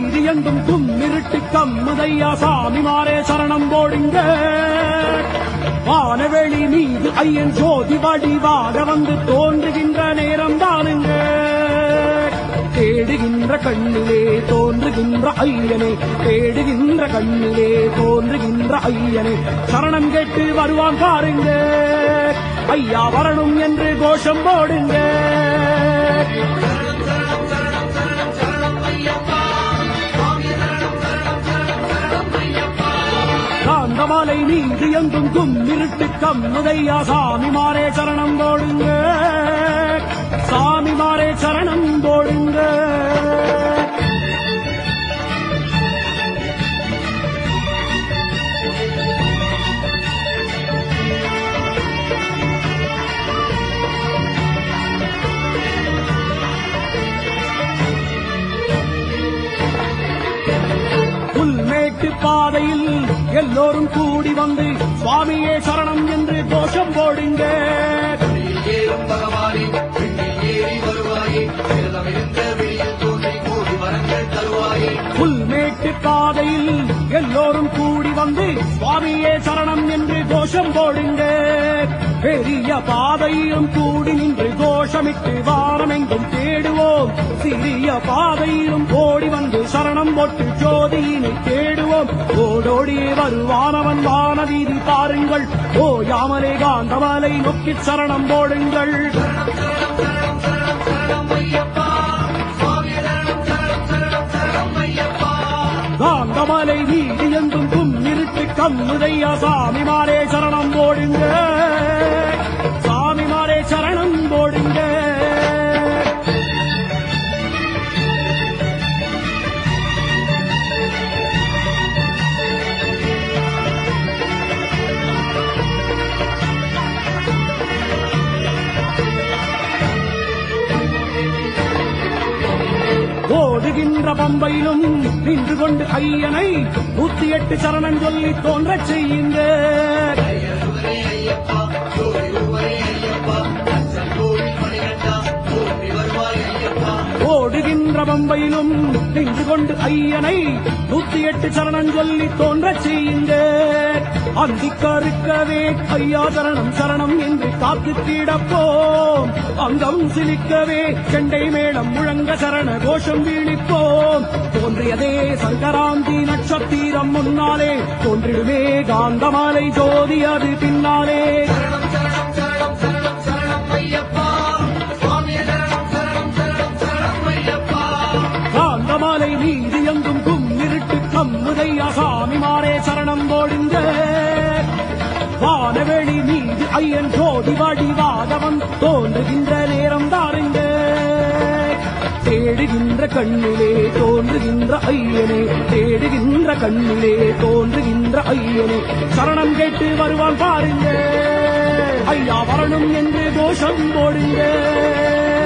வீதி எங்கும் கும்மிருட்டு கம்முதையா சாமிமாரே சரணம் போடுங்க வானவெளி மீது ஐயன் ஜோதி வடிவாக வந்து தோன்றுகின்ற நேரம் தானுங்க தேடுகின்ற கண்ணிலே தோன்றுகின்ற ஐயனே தேடுகின்ற கண்ணிலே தோன்றுகின்ற ஐயனே சரணம் கேட்டு வருவான் பாருங்க ஐயா வரணும் என்று கோஷம் போடுங்க காந்தமாலை மீது எங்கும் கும்மிருட்டு கம்முதையா சாமிமாரே சரணம் போடுங்க சாமிமாரே சரணம் போடுங்க புல்மேட்டு பாதையில் எல்லோரும் கூடி வந்து சுவாமியே சரணம் என்று கோஷம் போடுங்க ஏறும் பகவானே விண்ணில் ஏறி வருவாயே விரதமிருந்த வெளியில் தோன்றி கோடி வரங்கள் தருவாயே புல்மேட்டு பாதையில் எல்லோரும் கூடி வந்து சுவாமியே சரணம் என்று கோஷம் போடுங்க பெரிய பாதையிலும் கூடி நின்று கோஷமிட்டு வாரமெங்கும் தேடுவோம் சிறிய பாதையிலும் ஓடி வந்து சரணம் போட்டு ஜோதியினை தேடுவோம் ஓடோடி வருவானவன் வானவீதி பாருங்கள் ஓயாமலே காந்தமலை நோக்கி சரணம் போடுங்கள் காந்தமலை வீதி எங்கும் கும்மிருட்டு கம்முதையா சாமிமாரே சரணம் போடுங்க சாமிமாரே சரணம் போடுங்க ஓடுகின்ற பம்பையிலும் நின்று கொண்டு ஐயனை நூத்தி எட்டு சரணம் சொல்லி தோன்றச் செய்யுங்க ஐயருவரே ஐயப்பா ஜோதி உருவரே ஐயப்பா அச்சல் கோவில் மணிகண்டா தோன்றி வருவாய் ஐயப்பா ஓடுகின்ற பம்பையிலும் நின்று கொண்டு ஐயனை நூத்தி எட்டு சரணம் சொல்லி தோன்றச் செய்யுங்க அந்திக்கருக்கவே ஐயா சரணம் சரணம் என்று காத்து தீடப்போம் அங்கம் சிலிக்கவே செண்டை மேளம் முழங்க சரண கோஷம் வீழிப்போம் தோன்றியதே சங்கராந்தி நட்சத்திரம் முன்னாலே தோன்றிடுமே காந்தமாலை ஜோதி அது பின்னாலே சரணம் சரணம் சரணம் சரணம் சரணம் ஐயப்பா சுவாமியே சரணம் சரணம் சரணம் சரணம் ஐயப்பா காந்தமாலை நீதி எங்கும் கும்மிருட்டு கம்முதையா சாமிமாரே சரணம் போடுங்க வானவெளி மீது ஐயன் ஜோதி வடிவாதவன் தோன்றுகின்ற நேரம் தாருங்க தேடுகின்ற கண்ணிலே தோன்றுகின்ற ஐயனே தேடுகின்ற கண்ணிலே தோன்றுகின்ற ஐயனே சரணம் கேட்டு வருவான் பாருங்க ஐயா வரணும் என்று கோஷம் போடுங்க